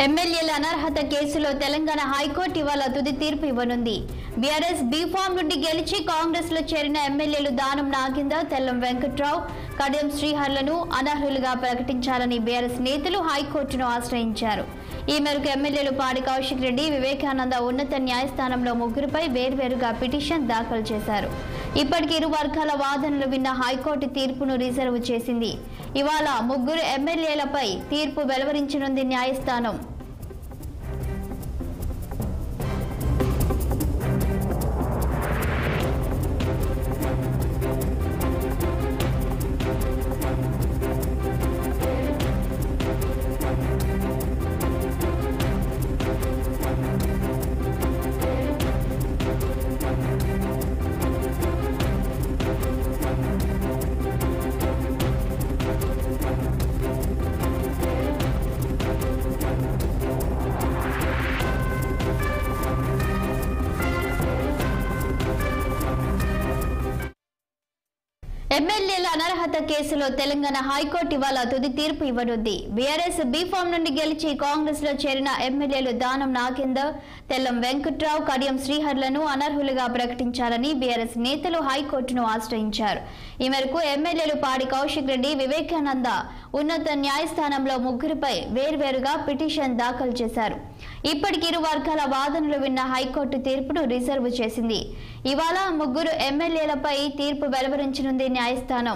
ఎమ్మెల్యేల అనర్హత కేసులో తెలంగాణ హైకోర్టు ఇవాళ తుది తీర్పు ఇవ్వనుంది బీఆర్ఎస్ బీఫామ్ నుండి గెలిచి కాంగ్రెస్ లో చేరిన ఎమ్మెల్యేలు దానం నాగేందర్ తెల్లం వెంకట్రావు కడియం శ్రీహర్లను అనర్హులుగా ప్రకటించాలని బీఆర్ఎస్ నేతలు హైకోర్టును ఆశ్రయించారు ఈ మేరకు ఎమ్మెల్యేలు పాడి కౌశిక్ రెడ్డి వివేకానంద ఉన్నత న్యాయస్థానంలో ముగ్గురుపై వేర్వేరుగా పిటిషన్ దాఖలు చేశారు ఇప్పటికి ఇరు వర్గాల వాదనలు విన్న హైకోర్టు తీర్పును రిజర్వ్ చేసింది ఇవాళ ముగ్గురు ఎమ్మెల్యేలపై తీర్పు వెలువరించనుంది న్యాయస్థానం ఎమ్మెల్యేల అనర్హత కేసులో తెలంగాణ హైకోర్టు ఇవాళ తుది తీర్పు ఇవ్వనుంది బీఆర్ఎస్ బీఫామ్ నుండి గెలిచి కాంగ్రెస్ లో చేరిన ఎమ్మెల్యేలు దానం నాగేందర్ తెల్లం వెంకట్రావు కడియం శ్రీహర్లను అనర్హులుగా ప్రకటించాలని బీఆర్ఎస్ నేతలు హైకోర్టును ఆశ్రయించారు ఈ మేరకు ఎమ్మెల్యేలు పాడి కౌశిక్ రెడ్డి వివేకానంద ఉన్నత న్యాయస్థానంలో ముగ్గురుపై వేర్వేరుగా పిటిషన్ దాఖలు చేశారు ఇప్పటికి ఇరు వర్గాల వాదనలు విన్న హైకోర్టు తీర్పును రిజర్వ్ చేసింది ఇవాళ ముగ్గురు ఎమ్మెల్యేలపై తీర్పు వెలువరించనుంది న్యాయస్థానం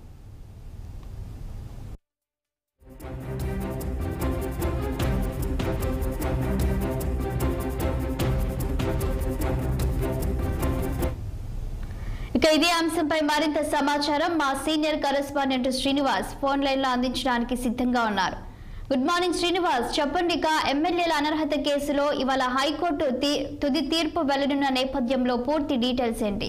ఇక ఇదే అంశంపై మరింత సమాచారం మా senior correspondent Srinivas phone line లో అందించడానికి సిద్ధంగా ఉన్నారు గుడ్ మార్నింగ్ శ్రీనివాస్ చెప్పండి ఇక ఎమ్మెల్యేల అనర్హత కేసులో ఇవాళ హైకోర్టు తీ- తుది తీర్పు వెల్లడిన నేపథ్యంలో పూర్తి డీటెయిల్స్ ఏంటి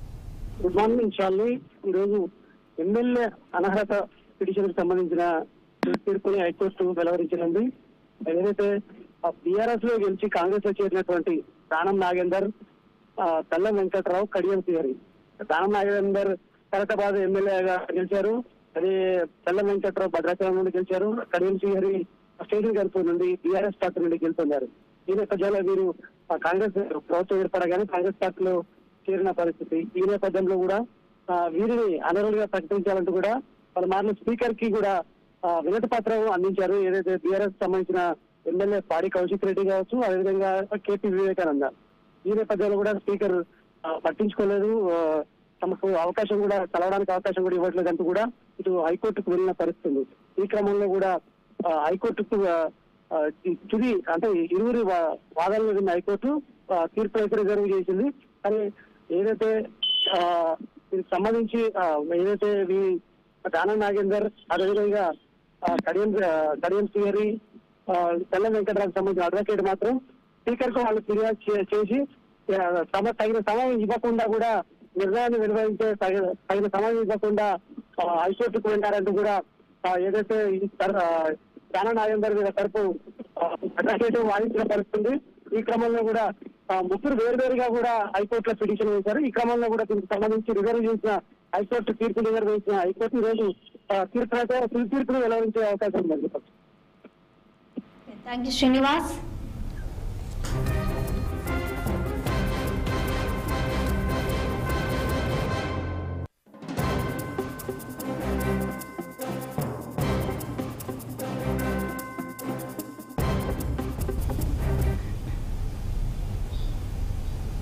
గుడ్ మార్నింగ్ షాలిని ఈరోజు ఎమ్మెల్యే అనర్హత పిటిషన్ సంబంధించిన తీర్పుని హైకోర్టు వెలువరించింది ఏదైతే బీఆర్ఎస్ లో గెలిచి కాంగ్రెస్ లో చేరినటువంటి దానం నాగేందర్ ఆ, తెల్లం వెంకట్రావు కడియం శ్రీహరి దానం నాగేందర్ ఖైరతాబాద్ ఎమ్మెల్యేగా గెలిచారు అదే తెల్లం వెంకట్రావు భద్రాచలం నుండి గెలిచారు కడియం శ్రీహరి స్టేట్ గెలుపు నుండి బీఆర్ఎస్ పార్టీ నుండి గెలుపొందారు ఈ నేపథ్యంలో వీరు ఆ, కాంగ్రెస్ ప్రభుత్వం ఏర్పడగానే కాంగ్రెస్ పార్టీలో చేరిన పరిస్థితి ఈ నేపథ్యంలో కూడా ఆ, వీరిని అనర్హులుగా ప్రకటించాలంటూ కూడా పలుమార్లు స్పీకర్ కి కూడా ఆ, వినతి పత్రం అందించారు ఏదైతే బీఆర్ఎస్ సంబంధించిన ఎమ్మెల్యే పాడి కౌశిక్ రెడ్డి కావచ్చు అదేవిధంగా కేపీ వివేకానంద ఈ నేపథ్యంలో కూడా స్పీకర్ ఆ, పట్టించుకోలేదు ఆ, తమకు అవకాశం కూడా కలవడానికి అవకాశం కూడా ఇవ్వట్లేదు అంటూ కూడా ఇటు హైకోర్టుకు వెళ్ళిన పరిస్థితి ఉంది. ఈ క్రమంలో కూడా ఆ, హైకోర్టుకు ఆ, ఆ, తుది అంటే ఇరువురి వా- వాదనలు విన్న హైకోర్టు ఆ, తీర్పు అయితే రిజర్వ్ చేసింది కానీ ఏదైతే ఆ, దీనికి సంబంధించి ఆ, ఏదైతే ఈ దానం నాగేందర్ అదేవిధంగా ఆ, కడియం ఆ, కడియం శ్రీహరి ఆ, తెల్ల వెంకటరావు సంబంధించిన అడ్వకేట్ మాత్రం స్పీకర్ కు వాళ్ళు ఫిర్యాదు చే- చేసి ఆ, తమ తగిన సమయం ఇవ్వకుండా కూడా నిర్ణయాన్ని వెలువరించే తగిన తగిన సమయం ఇవ్వకుండా ఆ, హైకోర్టుకు వెళ్ళారంటూ కూడా ఆ, ఏదైతే ఈ తర- ఆ, దానం నాగేందర్ మీద తరపు అడ్వకేట్ వాదించిన పరిస్థితుంది ఈ క్రమంలో కూడా ఆ, ముగ్గురు వేరువేరుగా కూడా హైకోర్టులో పిటిషన్ వేశారు ఈ క్రమంలో కూడా దీనికి సంబంధించి రిజర్వ్ చేసిన హైకోర్టు తీర్పు రిజర్వ్ చేసిన హైకోర్టు ఈ రోజు ఆ, తీర్పు అయితే తుది తీర్పును వెలువరించే అవకాశం ఉందని చెప్పచ్చు థ్యాంక్ యూ శ్రీనివాస్